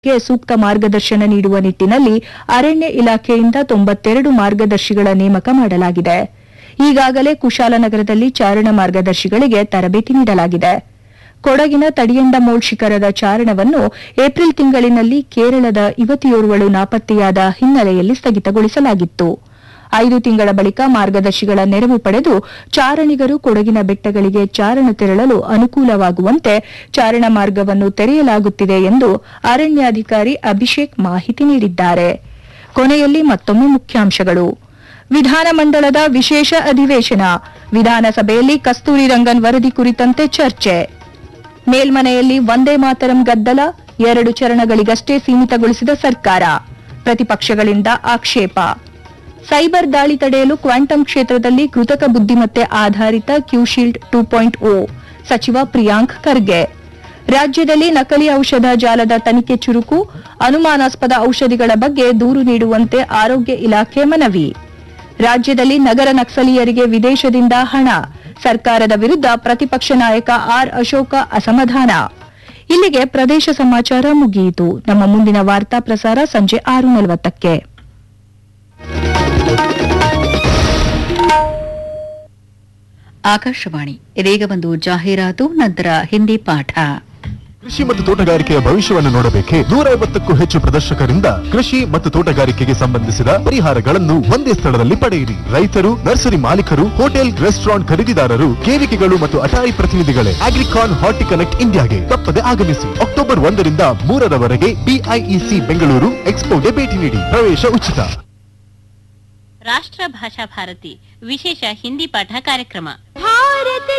ಗೆ ಸೂಕ್ತ ಮಾರ್ಗದರ್ಶನ ನೀಡುವ ನಿಟ್ಟಿನಲ್ಲಿ ಅರಣ್ಯ ಇಲಾಖೆಯಿಂದ ತೊಂಬತ್ತೆರಡು ಮಾರ್ಗದರ್ಶಿಗಳ ನೇಮಕ ಮಾಡಲಾಗಿದೆ ಈಗಾಗಲೇ ಕುಶಾಲನಗರದಲ್ಲಿ ಚಾರಣ ಮಾರ್ಗದರ್ಶಿಗಳಿಗೆ ತರಬೇತಿ ನೀಡಲಾಗಿದೆ ಕೊಡಗಿನ ತಡಿಯಂಡಮೋಳ್ ಶಿಖರದ ಚಾರಣವನ್ನು ಏಪ್ರಿಲ್ ತಿಂಗಳಿನಲ್ಲಿ ಕೇರಳದ ಯುವತಿಯೋರ್ವಳು ನಾಪತ್ತೆಯಾದ ಹಿನ್ನೆಲೆಯಲ್ಲಿ ಸ್ಥಗಿತಗೊಳಿಸಲಾಗಿತ್ತು ಐದು ತಿಂಗಳ ಬಳಿಕ ಮಾರ್ಗದರ್ಶಿಗಳ ನೆರವು ಪಡೆದು ಚಾರಣಿಗರು ಕೊಡಗಿನ ಬೆಟ್ಟಗಳಿಗೆ ಚಾರಣ ತೆರಳಲು ಅನುಕೂಲವಾಗುವಂತೆ ಚಾರಣ ಮಾರ್ಗವನ್ನು ತೆರೆಯಲಾಗುತ್ತಿದೆ ಎಂದು ಅರಣ್ಯಾಧಿಕಾರಿ ಅಭಿಷೇಕ್ ಮಾಹಿತಿ ನೀಡಿದ್ದಾರೆ ಕೊನೆಯಲ್ಲಿ ಮತ್ತೊಮ್ಮೆ ಮುಖ್ಯಾಂಶಗಳು ವಿಧಾನಮಂಡಲದ ವಿಶೇಷ ಅಧಿವೇಶನ ವಿಧಾನಸಭೆಯಲ್ಲಿ ಕಸ್ತೂರಿ ರಂಗನ್ ವರದಿ ಕುರಿತಂತೆ ಚರ್ಚೆ ಮೇಲ್ಮನೆಯಲ್ಲಿ ಒಂದೇ ಮಾತರಂ ಗದ್ದಲ ಎರಡು ಚರಣಗಳಿಗಷ್ಟೇ ಸೀಮಿತಗೊಳಿಸಿದ ಸರ್ಕಾರ ಪ್ರತಿಪಕ್ಷಗಳಿಂದ ಆಕ್ಷೇಪ ಸೈಬರ್ ದಾಳಿ ತಡೆಯಲು ಕ್ವಾಂಟಮ್ ಕ್ಷೇತ್ರದಲ್ಲಿ ಕೃತಕ ಬುದ್ದಿಮತ್ತೆ ಆಧಾರಿತ ಕ್ಯೂಶೀಲ್ಡ್ ಟೂ ಪಾಯಿಂಟ್ ಓ ಸಚಿವ ಪ್ರಿಯಾಂಕ್ ಖರ್ಗೆ ರಾಜ್ಯದಲ್ಲಿ ನಕಲಿ ಔಷಧ ಜಾಲದ ತನಿಖೆ ಚುರುಕು ಅನುಮಾನಾಸ್ಪದ ಔಷಧಿಗಳ ಬಗ್ಗೆ ದೂರು ನೀಡುವಂತೆ ಆರೋಗ್ಯ ಇಲಾಖೆ ಮನವಿ ರಾಜ್ಯದಲ್ಲಿ ನಗರ ನಕ್ಸಲೀಯರಿಗೆ ವಿದೇಶದಿಂದ ಹಣ ಸರ್ಕಾರದ ವಿರುದ್ಧ ಪ್ರತಿಪಕ್ಷ ನಾಯಕ ಆರ್ ಅಶೋಕ ಅಸಮಾಧಾನ ಇಲ್ಲಿಗೆ ಪ್ರದೇಶ ಸಮಾಚಾರ ಮುಗಿಯಿತು ನಮ್ಮ ಮುಂದಿನ ವಾರ್ತಾ ಪ್ರಸಾರ ಸಂಜೆ ಆರು ನಲವತ್ತಕ್ಕೆ ಆಕಾಶವಾಣಿ ಇದೀಗ ಒಂದು ಜಾಹೀರಾತು ನಂತರ ಹಿಂದಿ ಪಾಠ ಕೃಷಿ ಮತ್ತು ತೋಟಗಾರಿಕೆಯ ಭವಿಷ್ಯವನ್ನು ನೋಡಬೇಕೆ ನೂರ ಐವತ್ತಕ್ಕೂ ಹೆಚ್ಚು ಪ್ರದರ್ಶಕರಿಂದ ಕೃಷಿ ಮತ್ತು ತೋಟಗಾರಿಕೆಗೆ ಸಂಬಂಧಿಸಿದ ಪರಿಹಾರಗಳನ್ನು ಒಂದೇ ಸ್ಥಳದಲ್ಲಿ ಪಡೆಯಿರಿ ರೈತರು ನರ್ಸರಿ ಮಾಲೀಕರು ಹೋಟೆಲ್ ರೆಸ್ಟೋರೆಂಟ್ ಖರೀದಿದಾರರು ಕೇವಿಕೆಗಳು ಮತ್ತು ಅಟಾರಿ ಪ್ರತಿನಿಧಿಗಳೇ ಅಗ್ರಿಕಾನ್ ಹಾರ್ಟಿಕನೆಕ್ಟ್ ಇಂಡಿಯಾಗೆ ತಪ್ಪದೆ ಆಗಮಿಸಿ ಅಕ್ಟೋಬರ್ ಒಂದರಿಂದ ಮೂರರವರೆಗೆ ಬಿಐಇಸಿ ಬೆಂಗಳೂರು ಎಕ್ಸ್ಪೋಗೆ ಭೇಟಿ ನೀಡಿ ಪ್ರವೇಶ ಉಚಿತ ರಾಷ್ಟ್ರ ಭಾಷಾ ಭಾರತಿ ವಿಶೇಷ ಹಿಂದಿ ಪಾಠ ಕಾರ್ಯಕ್ರಮ ಭಾರತ